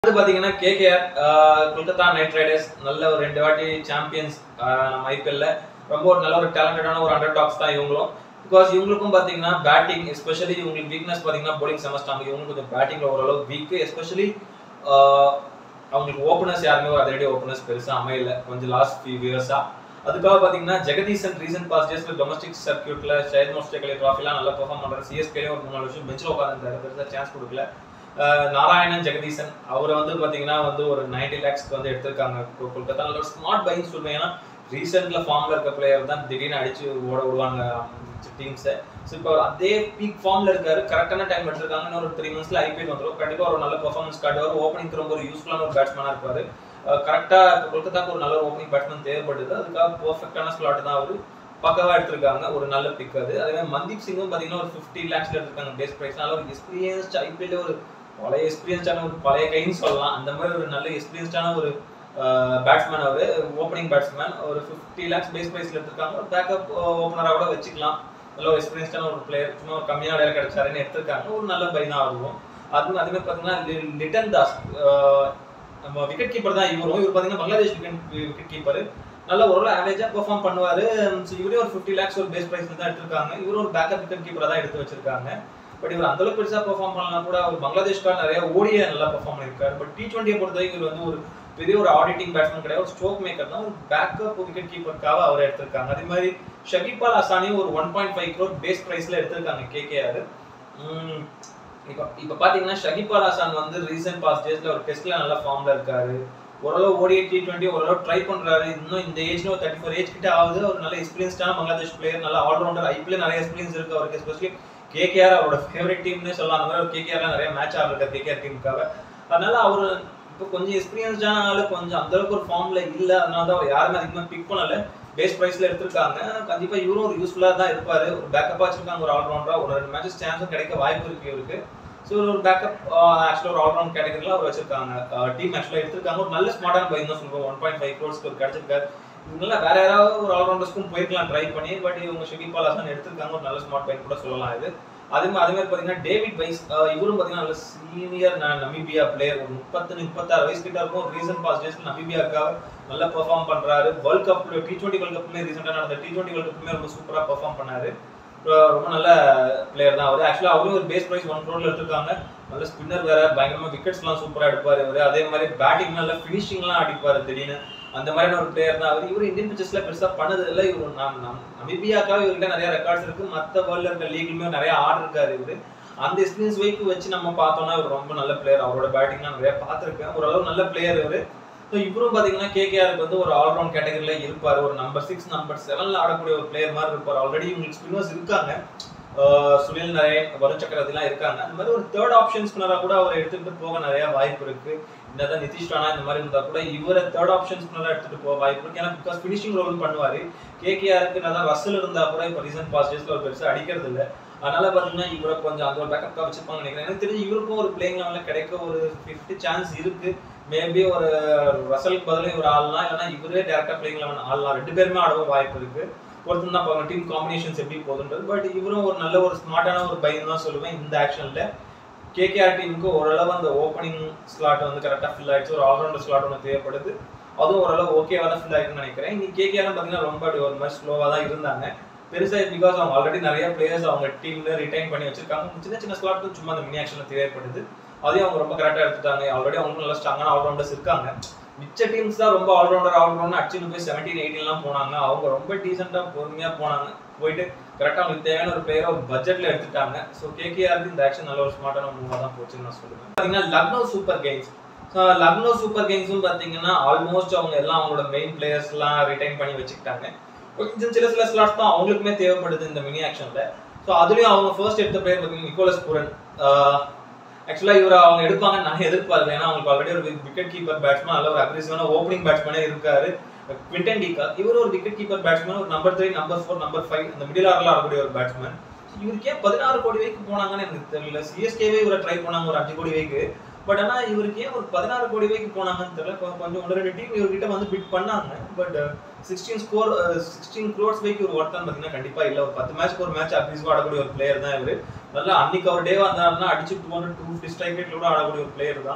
அடுத்து பாத்தீங்கன்னா KKR Kolkata night Riders நல்ல ஒரு ரெண்டு வாட்டி சாம்பியன்ஸ் நம்ம ஐபிஎல்ல ரொம்ப ஒரு நல்ல ஒரு டேலண்டடான ஒரு அண்டர் டாக்ஸ் தான் இவங்களும் பிகாஸ் இவங்களுக்கும் பாத்தீங்கன்னா பேட்டிங் எஸ்பெஷலி இவங்களுக்கு வீக்னஸ் பாத்தீங்கன்னா bowling செமஸ்டாங்க இவங்களுக்கு கொஞ்சம் பேட்டிங்ல ஓரளவு வீக் எஸ்பெஷலி அவங்களுக்கு ஓப்பனர்ஸ் யாருமே ஒரு அதிரடி ஓப்பனர்ஸ் பெருசா அமையல கொஞ்சம் லாஸ்ட் ஃபியூ இயர்ஸா அதுக்காக பாத்தீங்கன்னா ஜெகதீசன் ரீசன்ட் பாஸ் டேஸ்ல டொமஸ்டிக் சர்க்கியூட்ல ஷஹித் முஸ்டேக் அலி ட்ராஃபிலாம் நல்லா பெர்ஃபார்ம் பண்றாரு சிஎஸ்கேலயும் ஒரு மூணு நாலு வருஷம் பெஞ்சில் உட்காந்துருந்தாரு பெருசா சான்ஸ் கொடுக்கல அஹ் நாராயணன் ஜெகதீசன் அவரை வந்து பாத்தீங்கன்னா வந்து ஒரு 90 லேக்ஸ்க்கு வந்து எடுத்திருக்காங்க கொ- கொல்கத்தா நல்ல ஒரு ஸ்மார்ட் பைங் சொல்லுவேன் ஏன்னா ரீசெண்ட்ல ஃபார்ம்ல இருக்க பிளேயர் தான் திடீர்னு அடிச்சு ஓட விடுவாங்க டீம்ஸை ஸோ இப்போ அதே பீக் ஃபார்ம்ல இருக்காரு கரெக்டான டைம் எடுத்திருக்காங்க இன்னும் ஒரு த்ரீ மந்த்ஸ்ல ஐபிஎல் வந்துடும் கண்டிப்பா ஒரு நல்ல பெர்ஃபார்மன்ஸ் காட்டுவார் ஓப்பனிங் ரொம்ப ஒரு யூஸ்ஃபுல்லான ஒரு பேட்ஸ்மேனா இருப்பாரு கரெக்டா கொல்கத்தாக்கு ஒரு நல்ல ஓப்பனிங் பேட்ஸ்மேன் தேவைப்படுது அதுக்காக பெர்ஃபெக்டான ஸ்லாட் தான் அவரு பக்கவா எடுத்திருக்காங்க ஒரு நல்ல பிக் அது அதே மாதிரி மன்தீப் சிங்கும் பாத்தீங்கன்னா ஒரு ஃபிஃப்டி லேக்ஸ்ல எடுத்திருக்காங்க பேஸ் பிரைஸ் நல்ல ஒரு எக்ஸ்பீரியன்ஸ்ட் ஐபிஎல் ஒரு பழைய எக்ஸ்பீரியன்ஸ்டான ஒரு பழைய கைன்னு சொல்லலாம் அந்த மாதிரி ஒரு நல்ல எக்ஸ்பீரியன்ஸ்டான ஒரு பேட்ஸ்மேன் அவரு ஓப்பனிங் பேட்ஸ்மேன் ஒரு ஃபிஃப்டி லேக்ஸ் பேஸ் பிரைஸ்ல எடுத்திருக்காங்க ஒரு பேக்கப் ஓப்பனரா கூட வச்சுக்கலாம் நல்ல ஒரு எக்ஸ்பீரியன்ஸ்டான ஒரு பிளேயர் சும்மா ஒரு கம்மியான விலையில கிடைச்சாருன்னு எடுத்திருக்காங்க ஒரு நல்ல பை தான் ஆகும் அது அதே மாதிரி பாத்தீங்கன்னா லி- லிட்டன் தாஸ் ஆஹ் நம்ம விக்கெட் கீப்பர் தான் இவரும் இவர் பாத்தீங்கன்னா பங்களாதேஷ் விக்கெட் கீப்பர் நல்ல ஓரளவு ஆவரேஜா பெர்ஃபார்ம் பண்ணுவாரு So இவரே ஒரு ஃபிஃப்டி லேக்ஸ் ஒரு பேஸ் பிரைஸ்ல தான் எடுத்திருக்காங்க இவரும் ஒரு பேக்கப் விக்கெட் கீப்பரா தான் எடுத்து வச்சிருக்காங்க பட் இவர் அந்த அளவுக்கு பெருசா பெர்ஃபார்ம் பண்ணலாம் கூட அவர் பங்களாதேஷ்காக நிறைய ஓடிய நல்லா பெர்ஃபார்ம் பண்ணிருக்காரு பட் டி டுவெண்ட்டியை பொறுத்த வரைக்கும் இவர் வந்து ஒரு பெரிய ஒரு ஆடிட்டிங் பேட்ஸ்மேன் கிடையாது ஒரு ஸ்ட்ரோக் மேக்கர் தான் ஒரு பேக்கப் விக்கெட் கீப்பருக்காக அவர் எடுத்திருக்காங்க அதே மாதிரி ஷகிபால் அசானியும் ஒரு one point five crore base பிரைஸ்ல எடுத்திருக்காங்க கேகேஆர் இப்போ இப்போ பாத்தீங்கன்னா ஷகிபால் ஹசான் வந்து ரீசெண்ட் பாஸ்ட் டேஸ்ல ஒரு டெஸ்ட்ல நல்ல ஃபார்ம்ல இருக்காரு ஓரளவு ஓடிஐ டி டுவெண்ட்டி ஓரளவு ட்ரை பண்றாரு இன்னும் இந்த ஏஜ்ல ஒரு தேர்ட்டி ஃபோர் ஏஜ் கிட்ட ஆகுது ஒரு நல்ல எக்ஸ்பீரியன்ஸ்டான பங்களாதேஷ் பிளேயர் நல்ல ஆல்ரவுண்டர் ஐபிஎல் நிறைய எக்ஸ்பீரியன்ஸ் இருக்கு அவருக்கு எஸ்பெஷலி கேகேஆர் அவரோட ஃபேவரட் டீம்னே சொல்லலாம் அந்த மாதிரி ஒரு கேகேஆர்ல நிறைய மேட்ச் ஆடுறாரு கேகேஆர் டீமுக்காக அதனால அவர் இப்போ கொஞ்சம் எக்ஸ்பீரியன்ஸ்டான ஆளு கொஞ்சம் அந்த அளவுக்கு ஒரு ஃபார்ம்ல இல்ல அதனால தான் அவர் யாருமே அதிகமா பிக் பண்ணல பேஸ் பிரைஸ்ல எடுத்திருக்காங்க கண்டிப்பா இவரும் ஒரு யூஸ்ஃபுல்லா தான் இருப்பாரு ஒரு பேக்கப்பா வச்சிருக்காங்க ஒரு ஆல்ரவுண்டரா ஒரு ரெண்டு மேட்சஸ் சான்ஸும் கிடைக்க வாய்ப்பு இருக்கு இவருக்கு ஸோ ஒரு பேக்கப் ஆக்சுவலாக ஒரு ஆல்ரவுண்ட் கேட்டகரியில் அவர் வச்சிருக்காங்க டீம் ஆக்சுவலாக எடுத்திருக்காங்க ஒரு நல்ல ஸ்மார்ட்டான பை தான் சொல்லுவோம் ஒன் பாயிண்ட் ஃபைவ் க்ரோர்ஸ்க்கு ஒரு கிடைச்சிருக்காரு இவங்கள வேற யாராவது ஒரு ஆல்ரவுண்டர்ஸ்க்கும் போயிருக்கலாம் ட்ரை பண்ணி பட் இவங்க ஷகிபால் ஹாசன் எடுத்திருக்காங்க ஒரு நல்ல ஸ்மார்ட் பையன் கூட சொல்லலாம் இது அதே மாதிரி அதே மாதிரி பார்த்தீங்கன்னா டேவிட் வைஸ் இவரும் பார்த்தீங்கன்னா நல்ல சீனியர் நமீபியா பிளேயர் ஒரு முப்பத்தஞ்சு முப்பத்தாறு வயசு கிட்ட இருக்கும் ஒரு ரீசன்ட் பாஸ் டேஸ்ல நமீபியாக்காக நல்லா பெர்ஃபார்ம் பண்றாரு world cup T twenty world கப்மே ரீசெண்டாக நடந்த டி டுவெண்ட்டி வேர்ல்ட் கப்மே ரொம்ப சூப்பராக பெர்ஃபார்ம் பண்ணாரு அஹ் ரொம்ப நல்ல பிளேயர் தான் அவர் ஆக்சுவலாக அவரும் ஒரு பேஸ் பிரைஸ் ஒன் க்ரோர்ல எடுத்திருக்காங்க நல்ல ஸ்பின்னர் வேற பயங்கரமா விக்கெட்ஸ்லாம் சூப்பரா எடுப்பாரு இவரு அதே மாதிரி பேட்டிங் நல்ல ஃபினிஷிங்லாம் அடிப்பாரு திடீர்னு அந்த மாதிரியான ஒரு பிளேயர் தான் அவர் இவர் இந்தியன் பிச்சர்ஸ்ல பெருசா பண்ணது இல்லை இவர் நாம் நம் நமீபியாக்காக இவர்கிட்ட நிறைய ரெக்கார்ட்ஸ் இருக்கு மத்த வேர்ல்ட்ல இருக்க லீக்லுமே நிறைய ஆர்டர் இருக்காரு இவரு அந்த எக்ஸ்பீரியன்ஸ் வைக்கு வச்சு நம்ம பார்த்தோம்னா இவர் ரொம்ப நல்ல பிளேயர் அவரோட பேட்டிங்லாம் நிறைய பார்த்துருக்கேன் ஓரளவு நல்ல பிளேயர் இவரு ஸோ இவரும் பார்த்தீங்கன்னா கேகேஆருக்கு வந்து ஒரு ஆல்ரவுண்ட் கேட்டகரியில இருப்பார் ஒரு நம்பர் சிக்ஸ் நம்பர் செவன்ல ஆடக்கூடிய ஒரு பிளேயர் மாதிரி இருப்பார் ஆல்ரெடி இவங்களுக்கு ஸ்பின்னர்ஸ் இருக்காங்க ஆஹ் சுனில் நரேன் வருண் சக்கரவர்த்திலாம் இருக்காங்க அந்த மாதிரி ஒரு தேர்ட் ஆப்ஷன் ஸ்பின்னரா கூட அவர் எடுத்துட்டு போக நிறைய வாய்ப்பு இருக்கு என்னதான் நிதிஷ் ராணா இந்த மாதிரி இருந்தா கூட இவரை தேர்ட் ஆப்ஷன் ஸ்பின்னரா எடுத்துட்டு போக வாய்ப்பு இருக்கு ஏன்னா பிகாஸ் ஃபினிஷிங் ரோல் பண்ணுவாரு கேகேஆருக்கு என்னதான் ரசல் இருந்தா கூட இப்போ ரீசன்ட் பாஸ் டேஸ்ல ஒரு பெருசா அடிக்கிறது இல்ல அதனால பாத்தீங்கன்னா இவரை கொஞ்சம் அந்த ஒரு பேக்கப் வச்சிருப்பாங்க நினைக்கிறேன் எனக்கு தெரிஞ்சு இவருக்கும் ஒரு பிளேயிங் லெவலில் கிடைக்க ஒரு ஃபிஃப்டி சான்ஸ் இருக்கு மேபி ஒரு ரசலுக்கு பதிலாக இவர் ஆடலாம் இல்லைன்னா இவரே டேரக்டா பிளேயிங் லெவன் ஆடலாம் ரெண்டு பேருமே ஆடவும் வாய்ப்பு இருக்கு ஒருத்தர் தான் பார்க்கணும் டீம் காம்பினேஷன்ஸ் எப்படி போகுதுன்றது பட் இவரும் ஒரு நல்ல ஒரு ஸ்மார்ட்டான ஒரு பையன் தான் சொல்லுவேன் இந்த ஆக்ஷன்ல கேகேஆர் டீமுக்கு ஓரளவு அந்த ஓப்பனிங் ஸ்லாட் வந்து கரெக்டாக ஃபில் ஆயிடுச்சு ஒரு ஆல்ரவுண்டர் ஸ்லாட் ஒன்று தேவைப்படுது அதுவும் ஓரளவு ஓகேவா தான் ஃபில் ஆயிருக்குன்னு நினைக்கிறேன் இன்னைக்கு கேகேஆர் பார்த்தீங்கன்னா ரொம்ப அப்படி ஒரு மாதிரி ஸ்லோவாக தான் இருந்தாங்க பெருசா பிகாஸ் அவங்க ஆல்ரெடி நிறைய பிளேயர்ஸ் அவங்க டீம்ல ரிட்டைன் பண்ணி வச்சிருக்காங்க சின்ன சின்ன ஸ்லாட் சும்மா அந்த மினி ஆக்ஷன்ல தேவைப்படுது அதையும் அவங்க ரொம்ப கரெக்டாக எடுத்துட்டாங்க ஆல்ரெடி அவங்களுக்கு நல்ல ஸ்ட்ராங்கான ஆல்ரவுண்டர்ஸ் இருக்காங்க மிச்ச டீம்ஸ் தான் ரொம்ப ஆல்ரவுண்டர் ஆல்ரவுண்டர் அடிச்சுட்டு போய் செவன்டீன் எயிட்டீன்லாம் போனாங்க அவங்க ரொம்ப டீசெண்டாக பொறுமையாக போனாங்க போயிட்டு கரெக்டாக அவங்களுக்கு தேவையான ஒரு பிளேயரை ஒரு பட்ஜெட்ல எடுத்துட்டாங்க ஸோ கேகேஆருக்கு இந்த ஆக்ஷன் நல்ல ஒரு ஸ்மார்ட்டான மூவாக தான் போச்சுன்னு நான் சொல்லுவேன் பார்த்தீங்கன்னா Lucknow super kings so Lucknow super கிங்ஸும் பார்த்தீங்கன்னா ஆல்மோஸ்ட் அவங்க எல்லாம் அவங்களோட மெயின் பிளேயர்ஸ்லாம் ரிட்டைன் பண்ணி வச்சுக்கிட்டாங்க கொஞ்சம் சில சில ஸ்லாட்ஸ் தான் அவங்களுக்குமே தேவைப்படுது இந்த மினி ஆக்ஷன்ல ஸோ அதுலயும் அவங்க ஃபர்ஸ்ட் எடுத்த பிளேயர் பார்த்தீங்கன்னா நிக்கோலஸ் புரன் ஆக்சுவலா இவர் அவங்க எடுப்பாங்க நான் எதிர்பார்க்கல ஏன்னா அவங்களுக்கு ஆல்ரெடி ஒரு விக்கெட் கீப்பர் பேட்ஸ்மேன் நல்ல ஒரு அக்ரெசிவான ஓப்பனிங் பேட்ஸ்மேனே இருக்காரு குவிண்டன் டிகா இவர் ஒரு விக்கெட் கீப்பர் பேட்ஸ்மேன் ஒரு number three number four number five அந்த மிடில் ஆர்ல ஆடக்கூடிய ஒரு பேட்ஸ்மேன் இவருக்கே பதினாறு கோடி வைக்கு போனாங்கன்னு எனக்கு தெரியல சிஎஸ்கேவே இவரை ட்ரை பண்ணாங்க ஒரு அஞ்சு கோடி வைக்கு பட் ஆனா இவருக்கு ஏன் ஒரு பதினாறு கோடி வைக்கு போனாங்கன்னு தெரியல கொ- கொஞ்சம் ஒன்று ரெண்டு டீம் இவர்கிட்ட வந்து பிட் பண்ணாங்க but sixteen score sixteen crores வைக்கு ஒரு ஒருத்தன் பார்த்தீங்கன்னா கண்டிப்பா இல்ல ஒரு பத்து மேட்ச்க்கு ஒரு மேட்ச் அக்ரீஸ்வா ஆடக்கூடிய ஒரு பிளேயர் தான் இவரு நல்லா அன்னைக்கு அவர் டே வந்தாருன்னா அடிச்சு two hundred two fifty strike ரேட்ல கூட ஆடக்கூடிய ஒரு பிளேயர் தான்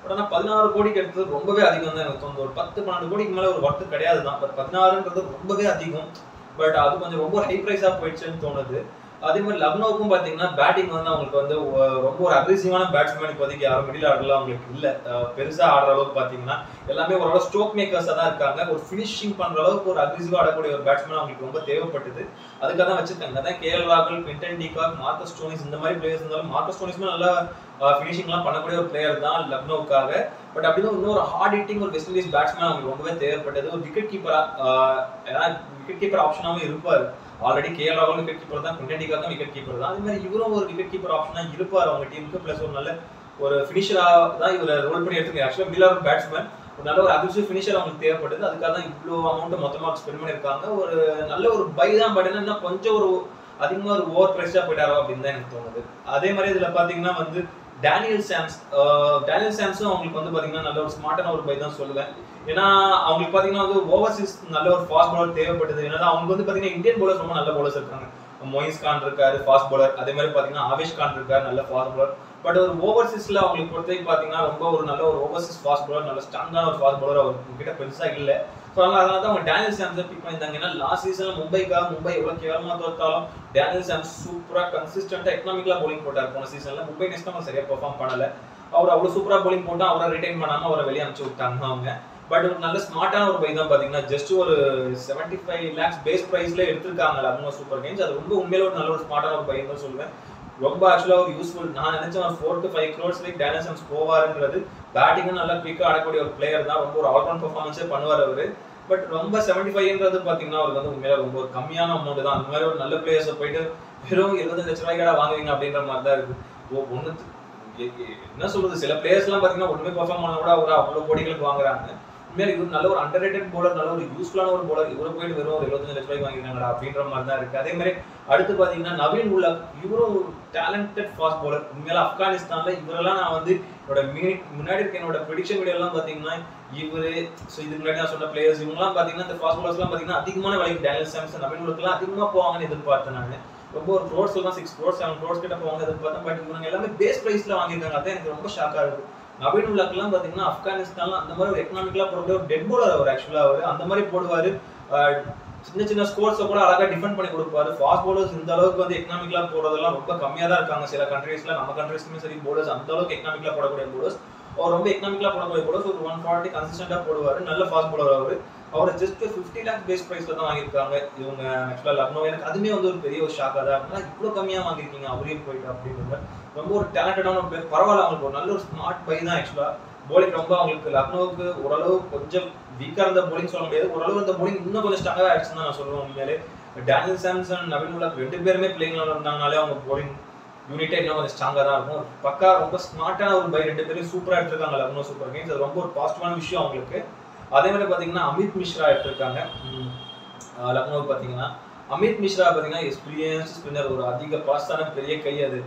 பட் ஆனால் பதினாறு கோடிக்கு எடுத்தது ரொம்பவே அதிகம் தான் எனக்கு தோணுது ஒரு பத்து பன்னெண்டு கோடிக்கு மேலே ஒரு ஒர்த்து கிடையாது தான் பட் பதினாறுன்றது ரொம்பவே அதிகம் பட் அது கொஞ்சம் ரொம்ப ஹை ப்ரைஸாக போயிடுச்சுன்னு தோணுது அதே மாதிரி லக்னோவுக்கும் பார்த்தீங்கன்னா பேட்டிங் வந்து அவங்களுக்கு வந்து ஒ- ரொம்ப ஒரு அக்ரெசிவான பேட்ஸ்மேன் இப்போதைக்கு யாரும் மிடில் ஆர்டர்லாம் அவங்களுக்கு இல்லை பெருசாக ஆடுற அளவுக்கு பார்த்தீங்கன்னா எல்லாமே ஓரளவு ஸ்ட்ரோக் மேக்கர்ஸாக தான் இருக்காங்க ஒரு ஃபினிஷிங் பண்ணுற அளவுக்கு ஒரு அக்ரெசிவாக ஆடக்கூடிய ஒரு பேட்ஸ்மேன் அவங்களுக்கு ரொம்ப தேவைப்பட்டது அதுக்காக தான் வச்சிருக்காங்க அதான் கேஎல் ராகுல் குவிண்டன் டிகாக் மார்க்கஸ் டோனிஸ் இந்த மாதிரி பிளேயர்ஸ் இருந்தாலும் மார்க்கஸ் டோனிஸ்மே நல்லா ஃபினிஷிங்லாம் பண்ணக்கூடிய ஒரு பிளேயர் தான் லக்னோவுக்காக பட் அப்படின்னு இன்னொரு ஹார்ட் ஹிட்டிங் ஒரு வெஸ்ட் இண்டீஸ் பேட்ஸ்மேன் அவங்களுக்கு ரொம்பவே தேவைப்பட்டது ஒரு விக்கெட் கீப்பரா ஏன்னா விக்கெட் கீப்பர் ஆப்ஷனாகவும் இருப்பார் ஆல்ரெடி கேஎல் ராகுல் விக்கெட் கீப்பர் தான் குவிண்டன் டிகாக்கும் விக்கெட் கீப்பர் தான் அதே மாதிரி இவரும் ஒரு விக்கெட் கீப்பர் ஆப்ஷனாக இருப்பார் அவங்க டீமுக்கு ப்ளஸ் ஒரு நல்ல ஒரு ஃபினிஷராக தான் இவரை ரோல் பண்ணி எடுத்துருக்காங்க ஆக்சுவலாக மிடில் ஆஃப் பேட்ஸ்மேன் ஒரு நல்ல ஒரு அக்ரெசிவ் ஃபினிஷர் அவங்களுக்கு தேவைப்படுது அதுக்காக தான் இவ்வளோ அமௌண்ட் மொத்தமாக ஸ்பெண்ட் பண்ணியிருக்காங்க ஒரு நல்ல ஒரு பை தான் பட் என்ன கொஞ்சம் ஒரு அதிகமாக ஒரு ஓவர் ப்ரைஸாக போயிட்டாரோ அப்படின்னு தான் எனக்கு தோணுது அதே மாதிரி இதில் பார்த்தீங்கன்னா வந்து டேனியல் சாம்ஸ் டேனியல் சாம்ஸும் அவங்களுக்கு வந்து பார்த்தீங்கன்னா நல்ல ஒரு ஸ்மார்ட்டான ஒரு பை தான் சொல்லுவேன் ஏன்னா அவங்களுக்கு பார்த்தீங்கன்னா வந்து ஓவர்சீஸ் நல்ல ஒரு ஃபாஸ்ட் பவுலர் தேவைப்படுது ஏன்னா அவங்க வந்து பார்த்தீங்கன்னா இந்தியன் பவுலர்ஸ் ரொம்ப நல்ல பவுலர்ஸ் இருக்காங்க மொயிஸ் கான் இருக்காரு ஃபாஸ்ட் பவுலர் அதே மாதிரி பார்த்தீங்கன்னா ஆவேஷ் கான் இருக்காரு நல்ல ஃபாஸ்ட் பவுலர் பட் ஒரு ஓவர்சீஸ்ல அவங்களுக்கு பொறுத்தவரைக்கும் பார்த்தீங்கன்னா ரொம்ப ஒரு நல்ல ஒரு ஓவர்சீஸ் ஃபாஸ்ட் பவுலர் நல்ல ஸ்ட்ராங்கான ஒரு ஃபாஸ்ட் பவுலர் அவர் கிட்ட பெருசா இல்லை ஸோ அதனால அதனால தான் அவங்க டேனியல் சாம்ஸை பிக் பண்ணியிருந்தாங்க ஏன்னா லாஸ்ட் சீசன்ல மும்பைக்காக மும்பை எவ்வளவு கேவலமா தோத்தாலும் டேனியல் சாம்ஸ் சூப்பரா கன்சிஸ்டன்டா எக்கனாமிக்கலா bowling போட்டார் போன சீசன்ல மும்பை நெக்ஸ்ட் அவங்க சரியா பெர்ஃபார்ம் பண்ணல அவர் அவ்வளவு சூப்பரா bowling போட்டா அவரை ரிட்டைன் பண்ணாம அவரை வெளியே அனுப்பிச்சு விட்டாங்க அவங்க பட் ஒரு நல்ல ஸ்மார்ட்டான ஒரு பை தான் பாத்தீங்கன்னா ஜஸ்ட் ஒரு செவன்டி ஃபைவ் லேக்ஸ் பேஸ் ப்ரைஸ்ல எடுத்திருக்காங்க லக்னோ சூப்பர் கிங்ஸ் அது ரொம்ப உண்மையில ஒரு நல்ல ஒரு ஸ்மார்ட்டான ஒரு பை தான் சொல்லுவேன் ரொம்ப ஆக்சுவலா ஒரு யூஸ்ஃபுல் நான் நினைச்சேன் ஒரு four to five crores like Daniel Sams போவாருன்றது பேட்டிங்கும் நல்லா குயிக்காக ஆடக்கூடிய ஒரு பிளேயர் தான் ரொம்ப ஒரு ஆல்ரவுண்ட் பர்ஃபார்மன்ஸே பண்ணுவார் அவரு பட் ரொம்ப செவன்டி ஃபைவ்ன்றது பார்த்தீங்கன்னா அவருக்கு வந்து உண்மையில ரொம்ப ஒரு கம்மியான அமௌண்ட் தான் அந்த மாதிரி ஒரு நல்ல பிளேயர்ஸை போயிட்டு வெறும் இருபத்தஞ்சு லட்ச ரூபாய்க்கடா வாங்குவீங்க அப்படின்ற மாதிரி தான் இருக்கு ஓ ஒன்று என்ன சொல்றது சில பிளேயர்ஸ்லாம் பார்த்தீங்கன்னா ஒன்றுமே பர்ஃபார்ம் பண்ண கூட அவர் அவ்வளோ கோடிகளுக்கு வாங்குறாங்க உண்மையில இவர் நல்ல ஒரு அண்டர் ரேட்டட் போலர் நல்ல ஒரு யூஸ்ஃபுல்லான ஒரு போலர் இவரை போயிட்டு வெறும் ஒரு எழுபத்தஞ்சு லட்ச ரூபாய்க்கு வாங்கிருக்காங்கடா அப்படின்ற மாதிரி தான் இருக்கு அதே மாதிரி அடுத்து பாத்தீங்கன்னா நவீன் உல்லக் இவரும் ஒரு டேலண்டட் ஃபாஸ்ட் போலர் உண்மையில ஆப்கானிஸ்தான்ல இவரெல்லாம் நான் வந்து என்னோட மினி- முன்னாடி இருக்க என்னோட ப்ரிடிக்ஷன் வீடியோ எல்லாம் பாத்தீங்கன்னா இவரு ஸோ இதுக்கு முன்னாடி நான் சொன்ன பிளேயர்ஸ் இவங்கலாம் பாத்தீங்கன்னா இந்த ஃபாஸ்ட் போலர்ஸ்லாம் பாத்தீங்கன்னா அதிகமான விலைக்கு டேனியல் சாம்சன் நவீன் உலகெல்லாம் அதிகமா போவாங்கன்னு எதிர்பார்த்தேன் நான் ரொம்ப ஒரு க்ரோர்ஸ் தான் சிக்ஸ் க்ரோர்ஸ் செவன் க்ரோர்ஸ் கிட்ட போவாங்க எதிர்பார்த்தேன் பட் இவங்க எல்லாமே பேஸ் ப்ரைஸ்ல வாங்கியிருக்காங்க அதான் எனக்கு ரொம்ப ஷாக்கா இருக்கு நவீன் உலகெல்லாம் பாத்தீங்கன்னா ஆப்கானிஸ்தான்ல அந்த மாதிரி ஒரு எக்கனாமிக்கலா போடக்கூடிய ஒரு டெட் போலர் அவர் ஆக்சுவலா அவர் அந்த மாதிரி போடுவாரு ஆஹ் சின்ன சின்ன ஸ்கோர்ஸை கூட அழகா டிஃபெண்ட் பண்ணி கொடுப்பாரு ஃபாஸ்ட் போலர்ஸ் இந்த அளவுக்கு வந்து எக்கனாமிக்கலா போடுறதெல்லாம் ரொம்ப கம்மியா தான் இருக்காங்க சில கண்ட்ரீஸ்ல நம்ம கண்ட்ரீஸ்க்குமே சரி போலர்ஸ் அந்த அளவுக்கு எக்கனாமிக்கலா போடக்கூடிய போலர்ஸ் அவர் ரொம்ப எக்கனாமிக்கலா போடக்கூடிய போலர்ஸ் ஒரு ஒன் ஃபார்ட்டி கன்சிஸ்டண்டா போடுவாரு நல்ல ஃபாஸ்ட் போலர் அவர் அவர் ஜஸ்ட் ஃபிஃப்டி லேக் பேஸ் ப்ரைஸ்ல தான் வாங்கியிருக்காங்க இவங்க ஆக்சுவலா லக்னோ எனக்கு அதுமே வந்து ஒரு பெரிய ஒரு ஷாக்காக தான் இருக்கு இவ்வளோ கம்மியா வாங்கியிருக்கீங்க அவரையும் போயிட்டு அப்படின்ற ரொம்ப ஒரு டேலண்டடான ஒரு player. பரவாயில்ல அவங்களுக்கு ஒரு நல்ல ஒரு ஸ்மார்ட் பை தான் ஆக்சுவலா போலிங் ரொம்ப அவங்களுக்கு லக்னோவுக்கு ஓரளவு கொஞ்சம் வீக்கா இருந்த போலிங் சொல்ல முடியாது ஓரளவு இந்த போலிங் இன்னும் கொஞ்சம் ஸ்ட்ராங்காக ஆயிடுச்சுன்னு தான் நான் சொல்லுவேன் உண்மையிலே டேனியல் சாம்சன் நவீன் உலக் ரெண்டு பேருமே பிளேயிங்ல இருந்தாங்கனாலே அவங்க போலிங் யூனிட்டே இன்னும் கொஞ்சம் ஸ்ட்ராங்காக தான் இருக்கும் பக்கா ரொம்ப ஸ்மார்ட்டான ஒரு பை ரெண்டு பேரும் சூப்பராக எடுத்திருக்காங்க லக்னோ சூப்பர் கிங்ஸ் அது ரொம்ப ஒரு பாசிட்டிவான விஷயம் அவங்களுக்கு அதே மாதிரி பார்த்தீங்கன்னா அமித் மிஸ்ரா எடுத்திருக்காங்க ம், ஆஹ் லக்னோவுக்கு பார்த்தீங்கன்னா அமித் மிஸ்ரா பார்த்தீங்கன்னா எக்ஸ்பீரியன்ஸ் ஸ்பின்னர் ஒரு அதிக பாஸ்டான பெரிய கை அது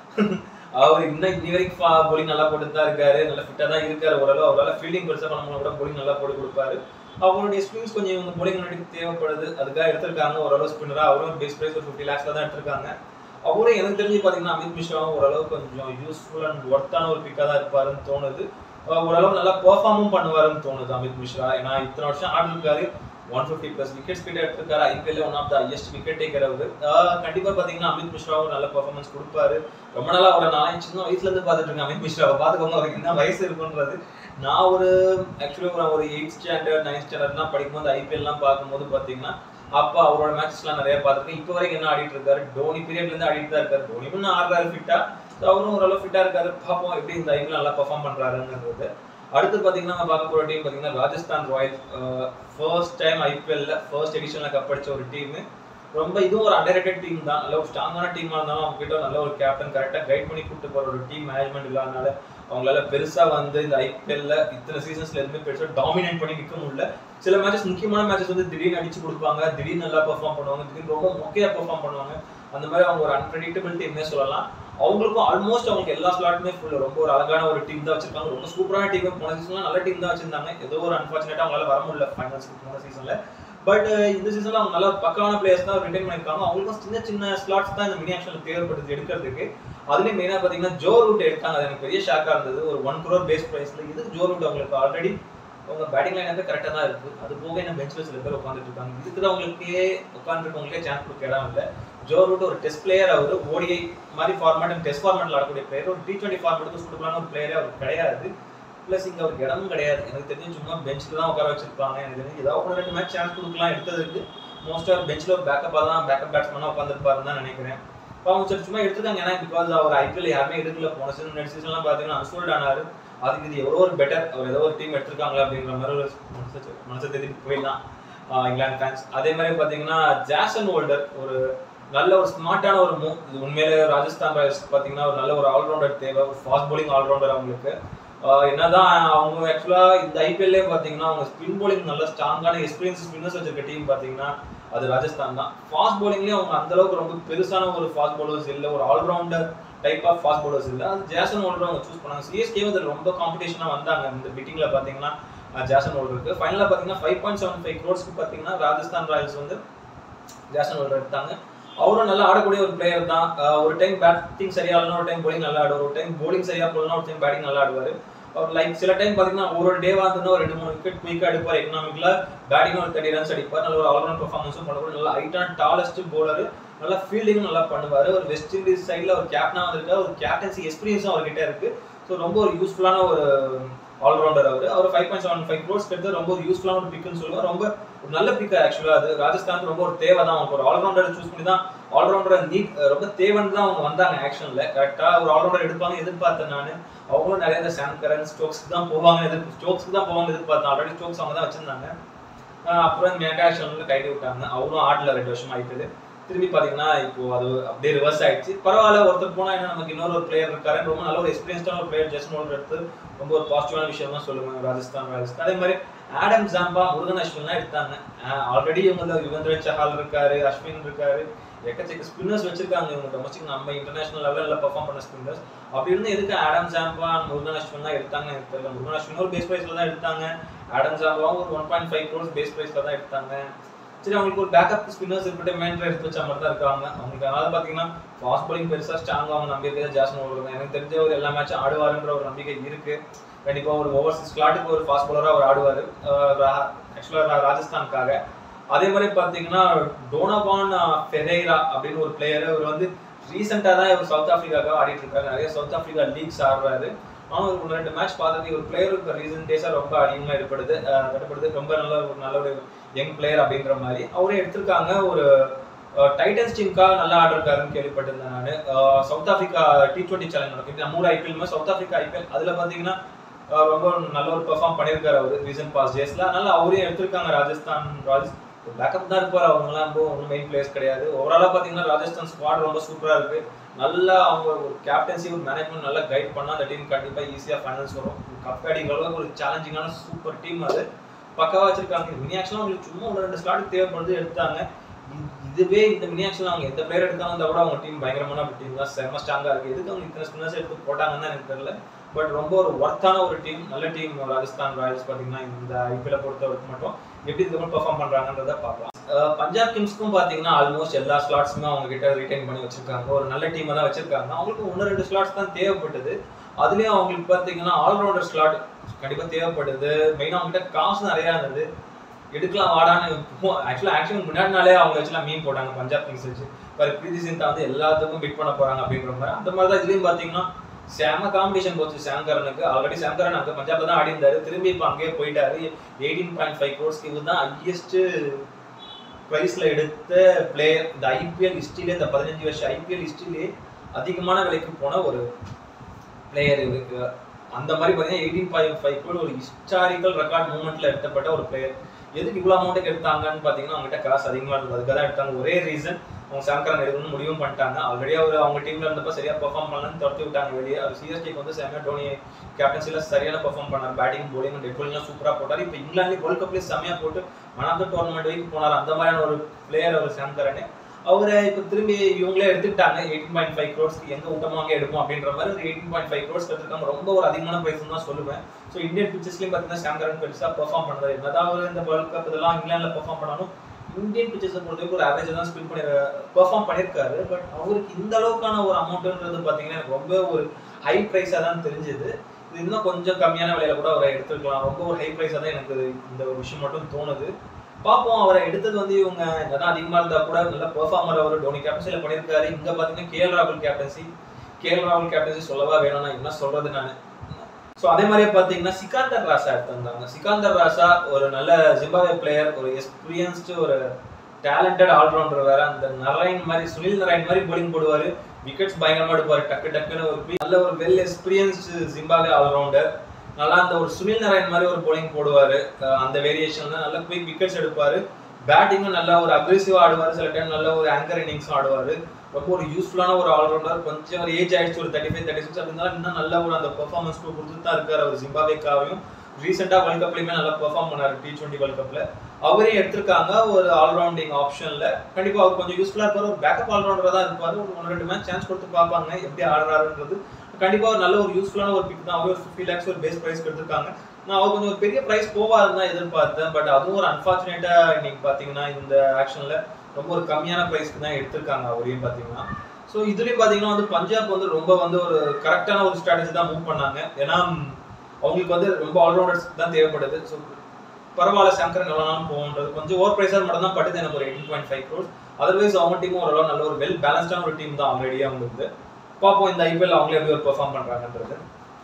அவர் இன்னும் இன்னி வரைக்கும் bowling நல்லா போட்டு தான் இருக்காரு நல்ல ஃபிட்டாக தான் இருக்காரு ஓரளவு அவரால் ஃபீல்டிங் பெருசாக பண்ண கூட bowling நல்லா போட்டு கொடுப்பாரு அவங்களுடைய ஸ்பின்ஸ் கொஞ்சம் இவங்க bowling முன்னாடி தேவைப்படுது அதுக்காக எடுத்திருக்காங்க ஓரளவு ஸ்பின்னராக அவரும் பேஸ் ப்ரைஸ் ஒரு ஃபிஃப்டி லேக்ஸில் தான் எடுத்திருக்காங்க அவரும் எனக்கு தெரிஞ்சு பார்த்தீங்கன்னா அமித் மிஸ்ராவும் ஓரளவு கொஞ்சம் யூஸ்ஃபுல் அண்ட் ஒர்த்தான ஒரு பிக்காக தான் இருப்பாருன்னு தோணுது அஹ் ஓரளவு நல்லா பெர்ஃபார்மும் பண்ணுவாருன்னு தோணுது அமித் மிஸ்ரா ஏன்னா இத்தனை வருஷம் ஆடிருக்காரு ஒன் ஃபிஃப்டி ப்ளஸ் விக்கெட்ஸ் கிட்ட எடுத்திருக்காரு IPL one of the highest wicket taker அவர் கண்டிப்பா பாத்தீங்கன்னா அமித் மிஸ்ராவும் நல்ல பெர்ஃபார்மன்ஸ் கொடுப்பாரு ரொம்ப நாளா அவரை நான் சின்ன வயசுல இருந்து பார்த்துட்டு இருக்கேன் அமித் மிஸ்ராவை பார்த்துக்கோங்க அவருக்கு என்ன வயசு இருக்குன்றது நான் ஒரு ஆக்சுவலி ஒரு ஒரு எயிட் ஸ்டாண்டர்ட் நைன்த் ஸ்டாண்டர்ட்லாம் படிக்கும்போது ஐபிஎல்லாம் பார்க்கும்போது பாத்தீங்கன்னா அப்பா அவரோட மேட்சஸ்லாம் நிறைய பார்த்துருக்கேன் இப்போ வரைக்கும் என்ன ஆடிட்டு இருக்காரு டோனி பீரியட்ல இருந்து ஆடிட்டு தான் இருக்காரு டோனி இன்னும் ஆடுறாரு ஃபிட்டா அவரும் ஓரளவு ஃபிட்டா இருக்காரு பார்ப்போம் எப்படி இந்த ஐபிஎல் நல்லா பெர்ஃபார்ம் பண்றாருங்கிறது அடுத்து பாத்தீங்கன்னா நம்ம பார்க்க போற டீம் பாத்தீங்கன்னா ராஜஸ்தான் ராயல்ஸ் ஃபர்ஸ்ட் டைம் ஐபிஎல்ல ஃபர்ஸ்ட் எடிஷன்ல கப் அடிச்ச ஒரு டீம் ரொம்ப இதுவும் ஒரு அண்டர்ரேட்டட் டீம் தான் நல்ல ஒரு ஸ்ட்ராங்கான டீமா இருந்தாலும் அவங்க கிட்ட நல்ல ஒரு கேப்டன் கரெக்டா கைட் பண்ணி கூட்டு போற ஒரு டீம் மேனேஜ்மெண்ட் இல்லாதனால அவங்களால பெருசா வந்து இந்த ஐபிஎல்ல இத்தனை சீசன்ஸ்ல எதுவுமே பெருசா டாமினேட் பண்ணி நிக்க முடியல சில மேட்சஸ் முக்கியமான மேட்சஸ் வந்து திடீர்னு அடிச்சு கொடுப்பாங்க திடீர்னு நல்லா பெர்ஃபார்ம் பண்ணுவாங்க திடீர்னு ரொம்ப மொக்கையா பெர்ஃபார்ம் பண்ணுவாங்க அந்த மாதிரி அவங்க ஒரு அன்பிரடிக்டபிள் டீம்னே சொல்லலாம் அவங்களுக்கும் ஆல்மோஸ்ட் அவங்களுக்கு எல்லா ஸ்லாட்டுமே ஃபுல் ரொம்ப ஒரு அழகான ஒரு டீம் தான் வச்சிருக்காங்க ரொம்ப சூப்பரான டீம் போன சீசன்ல நல்ல டீம் தான் வச்சிருந்தாங்க ஏதோ ஒரு அன்பார்ச்சுனேட்டா அவங்களால வர முடியல ஃபைனல்ஸ்க்கு போன சீசன்ல பட் இந்த சீசன்ல அவங்க நல்ல பக்காவான பிளேயர்ஸ் தான் ரிட்டைன் பண்ணிருக்காங்க அவங்களுக்கும் சின்ன சின்ன ஸ்லாட்ஸ் தான் இந்த மினி ஆக்ஷன்ல தேவைப்படுது எடுக்கிறதுக்கு அதுலயும் மெயினா பாத்தீங்கன்னா ஜோ ரூட் எடுத்தாங்க அது எனக்கு பெரிய ஷாக்கா இருந்தது ஒரு ஒன் குரோர் பேஸ் பிரைஸ்ல இது ஜோ ரூட் அவங்களுக்கு ஆல்ரெடி அவங்க பேட்டிங் லைன் வந்து கரெக்டாக தான் இருக்கு அது போக என்ன பெஞ்சில் சில பேர் உட்காந்துட்டு இருக்காங்க இதுக்கு தான் அவங்களுக்கே உட்காந்துருக்கவங்களுக்கே சான்ஸ் கொடுக்க இடம் இல்லை ஜோ ரூட் ஒரு டெஸ்ட் பிளேயர் அவர் ஓடிஐ மாதிரி ஃபார்மேட் டெஸ்ட் ஃபார்மேட்ல ஆடக்கூடிய பிளேயர் ஒரு டி டுவெண்ட்டி ஃபார்மேட்டுக்கு சூட்டபிளான ஒரு பிளேயரே அவர் கிடையாது ப்ளஸ் இங்க அவருக்கு இடமும் கிடையாது எனக்கு தெரிஞ்சு சும்மா பெஞ்சில் தான் உட்கார வச்சிருப்பாங்க எனக்கு தெரிஞ்சு ஏதாவது ஒரு ரெண்டு மேட்ச் சான்ஸ் கொடுக்கலாம் எடுத்ததுக்கு மோஸ்ட்டாக பெஞ்சில் ஒரு பேக்கப்பாக தான் பேக்கப் பேட்ஸ்மேனாக உட்காந்துருப்பாருன்னு தான் நினைக்கிறேன் இப்போ அவங்க சரி சும்மா எடுத்துருக்காங்க ஏன்னா பிகாஸ் அவர் ஐபிஎல் யாருமே எடுக்கல போன சீசன் நெக்ஸ்ட் சீசன்லாம் பார்த்தீங்கன்னா அன்சோல்ட் ஆனாரு அதுக்கு இது எவ்வளோ ஒரு பெட்டர் அவர் ஏதோ ஒரு டீம் எடுத்திருக்காங்களா அப்படிங்கிற மாதிரி ஒரு மனசு மனசை தேடிட்டு போயிடலாம் ஆஹ் இங்கிலாந்து ஃபேன்ஸ் அதே மாதிரி பார்த்தீங்கன்னா ஜாசன் ஹோல்டர் ஒரு நல்ல ஒரு ஸ்மார்ட்டான ஒரு மூவ் இது உண்மையிலே ராஜஸ்தான் ராயல்ஸ் பார்த்தீங்கன்னா ஒரு நல்ல ஒரு ஆல்ரவுண்டர் தேவை ஒரு ஃபாஸ்ட் bowling ஆல்ரவுண்டர் அவங்களுக்கு ஆஹ் என்னதான் அவங்க ஆக்சுவலாக இந்த ஐபிஎல்லே பார்த்தீங்கன்னா அவங்க ஸ்பின் bowling நல்ல ஸ்ட்ராங்கான எக்ஸ்பீரியன்ஸ் ஸ்பின்னர்ஸ் வச்சிருக்க டீம் பார்த்தீங்கன்னா அது ராஜஸ்தான் தான் ஃபாஸ்ட் bowlingலயும் அவங்க அந்த அளவுக்கு ரொம்ப பெருசான ஒரு ஃபாஸ்ட் bowlers இல்லை ஒரு allrounder type of fast bowlers இல்லை அது ஜாசன் ஹோல்டர் அவங்க சூஸ் பண்ணாங்க சிஎஸ்கே வந்து ரொம்ப காம்படிஷனாக வந்தாங்க இந்த பிட்டிங்ல பார்த்தீங்கன்னா அஹ் ஜாசன் ஹோல்டருக்கு ஃபைனலாக பார்த்தீங்கன்னா ஃபைவ் பாயிண்ட் செவன் ஃபைவ் க்ரோர்ஸ்க்கு பார்த்தீங்கன்னா ராஜஸ்தான் ராயல்ஸ் வந்து ஜாசன் ஹோல்டர் எடுத்தாங்க அவரும் நல்லா ஆடக்கூடிய ஒரு பிளேயர் தான் அஹ் ஒரு டைம் பேட்டிங் சரியா இல்லைனா ஒரு டைம் bowling நல்லா ஆடுவார் ஒரு டைம் bowling சரியா போடலாம் ஒரு டைம் பேட்டிங் நல்லா ஆடுவார் அவர் லைக் சில டைம் பார்த்தீங்கன்னா ஒரு டேவா இருந்ததுன்னா ஒரு ரெண்டு மூணு விக்கெட் குயிக்காக எடுப்பார் எக்கனாமிக்ல பேட்டிங் ஒரு தேர்ட்டி ரன்ஸ் அடிப்பார் நல்ல ஒரு ஆல்ரவுண்ட் பர்ஃபார்மன்ஸும் பண்ணக்கூடிய நல்ல ஹைட்டான டாலஸ்ட் bowler நல்லா ஃபீல்டிங்கும் நல்லா பண்ணுவார் ஒரு வெஸ்ட் இண்டீஸ் சைடில் ஒரு கேப்டனாக வந்திருக்காரு ஒரு கேப்டன்சி எக்ஸ்பீரியன்ஸும் அவர்கிட்ட இருக்கு ஸோ ரொம்ப ஒரு யூஸ்ஃபுல்லான ஒரு ஆல்ரவுண்டர் அவர் அவர் five point seven five crores எடுத்து ரொம்ப ஒரு யூஸ்ஃபுல்லான ஒரு பிக்குன்னு சொல்லுவார் ரொம்ப ஒரு நல்ல பிக் ஆக்சுவலாக அது ராஜஸ்தானுக்கு ரொம்ப ஒரு தேவை தான் அவங்க ஒரு ஆல்ரவுண்டர் சூஸ் பண்ணி தான் ஆல்ரவுண்டரை நீட் ரொம்ப தேவைன்னு தான் அவங்க வந்தாங்க ஆக்ஷனில் கரெக்டாக ஒரு ஆல்ரவுண்டர் எடுப்பாங்க எதிர்பார்த்தேன் நான் அவங்களும் நிறைய இந்த சாம் கரன் ஸ்டோக்ஸ்க்கு தான் போவாங்க எதிர் ஸ்டோக்ஸ்க்கு தான் போவாங்க எதிர்பார்த்தேன் ஆல்ரெடி ஸ்டோக்ஸ் அவங்க தான் வச்சிருந்தாங்க ஆஹ் அப்புறம் மெகா ஆக்ஷன்ல கைது விட்டாங்க அவரும் ஆடல ரெண்டு வருஷம் ஆயிட்டு திரும்பி பாத்தீங்கன்னா இப்போ அது அப்படியே ரிவர்ஸ் ஆயிடுச்சு பரவாயில்ல ஒருத்தர் போனா என்ன நமக்கு இன்னொரு ஒரு பிளேயர் இருக்காரு ரொம்ப நல்ல ஒரு எக்ஸ்பீரியன்ஸ்டான ஒரு பிளேயர் ஜஸ்ட் ஹோல்டர் எடுத்து ரொம்ப ஒரு பாசிட்டிவான விஷயம் தான் சொல்லுவாங்க ராஜஸ்தான் ராயல்ஸ் அதே மாதிரி ஆடம் ஜாம்பா முருகன் அஸ்வின்லாம் எடுத்தாங்க ஆல்ரெடி இவங்க யுவந்திரன் சஹால் இருக்காரு அஸ்வின் இருக்காரு எக்கச்சக்க ஸ்பின்னர்ஸ் வச்சிருக்காங்க இவங்க டொமஸ்டிக் நம்ம இன்டர்நேஷனல் லெவலில் பெர்ஃபார்ம் பண்ண ஸ்பின்னர்ஸ் அப்படி இருந்து எதுக்கு ஆடம் ஜாம்பா முருகன் அஸ்வின் தான் எடுத்தாங்க எனக்கு தெரியல முருகன் அஸ்வின் ஒரு பேஸ் பிரைஸ்ல தான் எடுத்தாங்க ஆடம் ஜாம்பாவும் ஒரு one point five crores base பிரைஸ்ல தான் எடுத்தாங்க சரி அவங்களுக்கு ஒரு பேக்கப் ஸ்பின்னர்ஸ் இருக்கட்டும் மெயின்ல எடுத்து வச்ச மாதிரி தான் இருக்காங்க அவங்களுக்கு அதனால பாத்தீங்கன்னா ஃபாஸ்ட் bowling பெருசா ஸ்ட்ராங் அவங்க நம்பிக்கை ஜாஸ்தி ஓடுறது எனக்கு தெரிஞ்ச ஒரு எல்லா மேட்சும் ஆடுவாருன்ற ஒரு நம்பிக்கை இருக்கு கண்டிப்பா ஒரு ஓவர்சீஸ் ஸ்லாட்டுக்கு ஒரு ஃபாஸ்ட் bowler அவர் ஆடுவாரு ஆக்சுவலா ராஜஸ்தானுக்காக அதே மாதிரி பாத்தீங்கன்னா டோனபான் ஃபெரேரா அப்படின்னு ஒரு பிளேயர் இவர் வந்து ரீசெண்டா தான் இவர் சவுத் ஆப்பிரிக்காக்காக ஆடிட்டு இருக்காரு நிறைய சவுத் ஆப்பிரிக்கா லீக்ஸ் ஆடுறாரு ஆனால் ஒரு ரெண்டு மேட்ச் பார்த்துட்டு ஒரு பிளேயர் இப்போ ரீசன்ட் டேஸாக ரொம்ப அதிகமாக எடுப்படுது கட்டுப்படுது ரொம்ப நல்ல ஒரு நல்ல ஒரு யங் பிளேயர் அப்படின்ற மாதிரி அவரே எடுத்திருக்காங்க ஒரு டைட்டன்ஸ் டீமுக்காக நல்லா ஆடிருக்காருன்னு கேள்விப்பட்டிருந்தேன் நான் South Africa T twenty challenge நடக்குது நம்ம ஊர் ஐபிஎல் சவுத் ஆப்பிரிக்கா ஐபிஎல் அதில் பார்த்தீங்கன்னா அஹ் ரொம்ப நல்ல ஒரு பெர்ஃபார்ம் பண்ணியிருக்காரு அவர் ரீசன்ட் பாஸ் டேஸ்ல அதனால அவரையும் எடுத்திருக்காங்க ராஜஸ்தான் ராயல்ஸ் பேக்கப் தான் இருப்பார் அவங்கலாம் ரொம்ப ஒன்றும் மெயின் பிளேயர்ஸ் கிடையாது ஓவராலாக பார்த்தீங்கன்னா ராஜஸ்தான் ஸ்குவாட் ரொம்ப சூப்பராக இருக்கு நல்லா அவங்க ஒரு கேப்டன்சி ஒரு மேனேஜ்மெண்ட் நல்லா கைட் பண்ணா அந்த டீம் கண்டிப்பாக ஈஸியாக ஃபைனல்ஸ் வரும் கப் அடிக்கிற அளவுக்கு ஒரு சேலஞ்சிங்கான சூப்பர் டீம் அது பக்காவா வச்சிருக்காங்க மினி ஆக்ஷன் அவங்களுக்கு சும்மா ஒரு ரெண்டு ஸ்லாட் தேவைப்படுது எடுத்தாங்க இது- இதுவே இந்த மினி ஆக்ஷன் அவங்க எந்த பிளேயர் எடுத்தாங்க கூட அவங்க டீம் பயங்கரமான டீம் தான் செம்ம ஸ்ட்ராங்கா இருக்கு எதுக்கு அவங்க இத்தனை ஸ்பின்னர்ஸ் எடுத்து போட்டாங்கன்னு தான் எனக்கு தெரியல பட் ரொம்ப ஒரு ஒர்த்தான ஒரு டீம் நல்ல டீம் ராஜஸ்தான் ராயல்ஸ் பாத்தீங்கன்னா இந்த ஐபிஎல் பொறுத்த வரைக்கும் மட்டும் எப்படி இதுக்கு பெர்ஃபார்ம் பண்றாங்கன்றத பார்க்கலாம் அஹ் பஞ்சாப் கிங்ஸ்க்கும் பாத்தீங்கன்னா ஆல்மோஸ்ட் எல்லா ஸ்லாட்ஸுமே அவங்க கிட்ட ரிட்டைன் பண்ணி வச்சிருக்காங்க ஒரு நல்ல டீமை தான் வச்சிருக்காங்க அவங்களுக்கு ஒன்று ரெண்டு ஸ்லாட்ஸ் தான் தேவைப்பட்டது அதுலயும் அவங்களுக்கு பாத்தீங்கன்னா ஆல்ரவுண்டர் ஸ்லாட் கண்டிப்பா தேவைப்படுது மெயினா அவங்க கிட்ட காசு நிறைய இருந்தது எடுக்கலாம் வாடான்னு ஆக்சுவலா ஆக்சுவலி முன்னாடி நாளே அவங்க வச்சுலாம் மீன் போட்டாங்க பஞ்சாப் கிங்ஸ் வச்சு பாரு பிரீத்தி சிந்தா வந்து எல்லாத்துக்கும் பிட் பண்ண போறாங்க அப்படின்ற மாதிரி அந்த மாதிரி தான் இதுலயும் பாத்தீங்கன்னா செம காம்படிஷன் போச்சு சாங்கரனுக்கு ஆல்ரெடி சாங்கரன் அங்க பஞ்சாப்ல தான் ஆடி இருந்தாரு திரும்பி இப்போ அங்கேயே போயிட்டாரு எயிட்டீன் பாயிண்ட் ஃபைவ் க்ரோர்ஸ்க்கு இவர் தான் ஹையஸ்ட் ப்ரைஸ்ல எடுத்த பிளேயர் இந்த ஐபிஎல் ஹிஸ்ட்ரியிலே இந்த பதினஞ்சு வருஷம் ஐபிஎல் ஹிஸ்ட்ரியிலே அதிகமான விலைக்கு போன ஒரு பிளேயர் இருக்கு அந்த மாதிரி பார்த்தீங்கன்னா எயிட்டீன் பாயிண்ட் ஃபைவ் ஒரு ஹிஸ்டாரிக்கல் ரெக்கார்ட் மூமெண்ட்ல எடுத்தப்பட்ட ஒரு பிளேயர் எதுக்கு இவ்வளோ அமௌண்ட்டுக்கு எடுத்தாங்கன்னு பார்த்தீங்கன்னா அவங்ககிட்ட காசு அதிகமாக இருந்தது அதுக்காக தான் எடுத்தாங்க ஒரே ரீசன் அவங்க சாம்கரன் எடுக்கணும்னு முடிவும் பண்ணிட்டாங்க ஆல்ரெடி அவர் அவங்க டீம்ல இருந்தப்ப சரியா பெர்ஃபார்ம் பண்ணலன்னு துரத்தி விட்டாங்க வெளியே அவர் சிஎஸ்டிக்கு வந்து செம்மையா டோனி கேப்டன்சில சரியான பெர்ஃபார்ம் பண்ணார் பேட்டிங் bowling டெட் bowling சூப்பரா போட்டார் இப்போ இங்கிலாந்து வேர்ல்ட் கப்லேயே செம்மையா போட்டு ஒன் ஆஃப் த டோர்னமெண்ட் வரைக்கும் போனார் அந்த மாதிரியான ஒரு பிளேயர் அவர் சாம்கரனே அவரை இப்போ திரும்பி இவங்களே எடுத்துக்கிட்டாங்க எயிட்டீன் பாயிண்ட் ஃபைவ் க்ரோர்ஸ்க்கு எங்க விட்டோமோ எடுப்போம் அப்படின்ற மாதிரி ஒரு எயிட்டீன் பாயிண்ட் ஃபைவ் க்ரோர்ஸ் எடுத்துருக்காங்க ரொம்ப ஒரு அதிகமான பிரைஸ் தான் சொல்லுவேன் ஸோ இந்தியன் பிச்சர்ஸ்லையும் பார்த்தீங்கன்னா சாம்கரன் பெருசாக பெர்ஃபார்ம் பண்ணுறது என்னதான் அவர் இந்த வேர்ல்ட் கப் இதெல்லாம் இங்கிலாந்துல பெர்ஃபார்ம் பண்ணாலும் இந்தியன் பிச்சர்ஸை பொறுத்தவரைக்கும் ஒரு ஆவரேஜ் தான் ஸ்பின் பண்ணி பெர்ஃபார்ம் பண்ணியிருக்காரு பட் அவருக்கு இந்த அளவுக்கான ஒரு அமௌண்ட்டுன்றது பார்த்தீங்கன்னா எனக்கு ரொம்ப ஒரு ஹை ப்ரைஸாக தான் தெரிஞ்சுது இது இன்னும் கொஞ்சம் கம்மியான விலையில கூட அவரை எடுத்துருக்கலாம் ரொம்ப ஒரு ஹை ப்ரைஸாக தான் எனக்கு இந்த ஒரு விஷயம் மட்டும் தோணுது பார்ப்போம் அவரை எடுத்தது வந்து இவங்க என்னதான் அதிகமாக இருந்தால் கூட நல்ல பெர்ஃபார்மர் அவர் டோனி கேப்டன்சியில் பண்ணியிருக்காரு இங்கே பார்த்தீங்கன்னா கேஎல் ராகுல் கேப்டன்சி கேஎல் ராகுல் கேப்டன்சி சொல்லவா வேணும் நான் என்ன சொல்றது நான் ஸோ அதே மாதிரியே பார்த்தீங்கன்னா சிகாந்தர் ராசா எடுத்திருந்தாங்க சிகாந்தர் ராசா ஒரு நல்ல ஜிம்பாவே பிளேயர் ஒரு எக்ஸ்பீரியன்ஸ்டு ஒரு டேலண்டட் ஆல்ரவுண்டர் வேற அந்த நரைன் மாதிரி சுனில் நரைன் மாதிரி போலிங் போடுவார் விக்கெட்ஸ் பயங்கரமா எடுப்பாரு டக்கு டக்குன்னு ஒரு quick- நல்ல ஒரு வெல் எக்ஸ்பீரியன்ஸ்டு ஜிம்பாவே ஆல்ரவுண்டர் நல்லா அந்த ஒரு சுனில் நரைன் மாதிரி ஒரு போலிங் போடுவாரு அஹ் அந்த வேரியேஷன்ல நல்ல குயிக் விக்கெட்ஸ் எடுப்பாரு பேட்டிங்கும் நல்லா ஒரு அக்ரெசிவா ஆடுவாரு சில டைம் நல்ல ஒரு ஆங்கர் இன்னிங்ஸும் ஆடுவாரு ரொம்ப ஒரு யூஸ்ஃபுல்லான ஒரு ஆல்ரவுண்டர் கொஞ்சம் ஒரு ஏஜ் ஆயிடுச்சு ஒரு தேர்ட்டி ஃபைவ் தேர்ட்டி சிக்ஸ் அப்படின்னாலும் இன்னும் நல்ல ஒரு அந்த பெர்ஃபார்மன்ஸ் கொடுத்துட்டு தான் இருக்காரு அவர் ஜிம்பாவேக்காவையும் ரீசெண்டா வேர்ல்ட் கப்லயுமே நல்லா பெர்ஃபார்ம் பண்ணாரு டி டுவெண்ட்டி வேர்ல்ட் கப்ல அவரையும் எடுத்திருக்காங்க ஒரு ஆல்ரவுண்டிங் ஆப்ஷன்ல கண்டிப்பா அவர் கொஞ்சம் யூஸ்ஃபுல்லா இருப்பாரு ஒரு பேக்கப் ஆல்ரவுண்டரா தான் இருப்பாரு ஒரு ஒன்று ரெண்டு மேட்ச் சான்ஸ் கொடுத்து பார்ப்பாங்க எப்படி ஆடுறாருன்றது கண்டிப்பா ஒரு நல்ல ஒரு யூஸ்ஃபுல்லான ஒரு பிக் தான் அவர் ஒரு ஃபிஃப்டி லேக்ஸ் ஒரு பேஸ் பிரைஸ் எடுத்திருக்காங்க நான் அவர் கொஞ்சம் ஒரு பெரிய பிரைஸ் போவாருன்னு தான் எதிர்பார்த்தேன் பட் அதுவும் ஒரு அன்பார்ச்சுனேட்டா இன்னைக்கு பாத்தீங்கன்னா இந்த ஆக்ஷன்ல ரொம்ப ஒரு கம்மியான பிரைஸ்க்கு தான் எடுத்திருக்காங்க அவரையும் பாத்தீங்கன்னா ஸோ இதுலயும் பாத்தீங்கன்னா வந்து பஞ்சாப் வந்து ரொம்ப வந்து ஒரு கரெக்டான ஒரு ஸ்ட்ராட்டஜி தான் மூவ் பண்ணாங்க ஏன்னா ம், அவங்களுக்கு வந்து ரொம்ப ஆல்ரவுண்டர்ஸ் தான் தேவைப்படுது ஸோ பரவாயில்ல சங்கரன் எவ்வளோனாலும் போகுன்றது கொஞ்சம் ஓவர் ப்ரைஸாக மட்டும் தான் பட்டுது எனக்கு ஒரு eighteen point five crores otherwise அவங்க டீமும் ஓரளவு நல்ல ஒரு வெல் பேலன்ஸ்டான ஒரு டீம் தான் ஆல்ரெடி அவங்களுக்கு பார்ப்போம் இந்த ஐபிஎல் அவங்களே எப்படி ஒரு பெர்ஃபார்ம் பண்றாங்கன்றது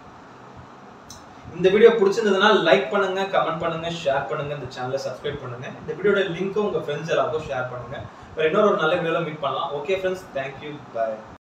இந்த வீடியோ பிடிச்சிருந்ததுன்னா லைக் பண்ணுங்க கமெண்ட் பண்ணுங்க ஷேர் பண்ணுங்க இந்த சேனலை சப்ஸ்கிரைப் பண்ணுங்க இந்த வீடியோட லிங்க்கும் உங்க ஃப்ரெண்ட்ஸ் எல்லாருக்கும் ஷேர் பண்ணுங்க வேற இன்னொரு ஒரு நல்ல வீடியோல மீட் பண்ணலாம் ஓகே ஃப்ரெண்ட்ஸ் தேங்க்யூ பை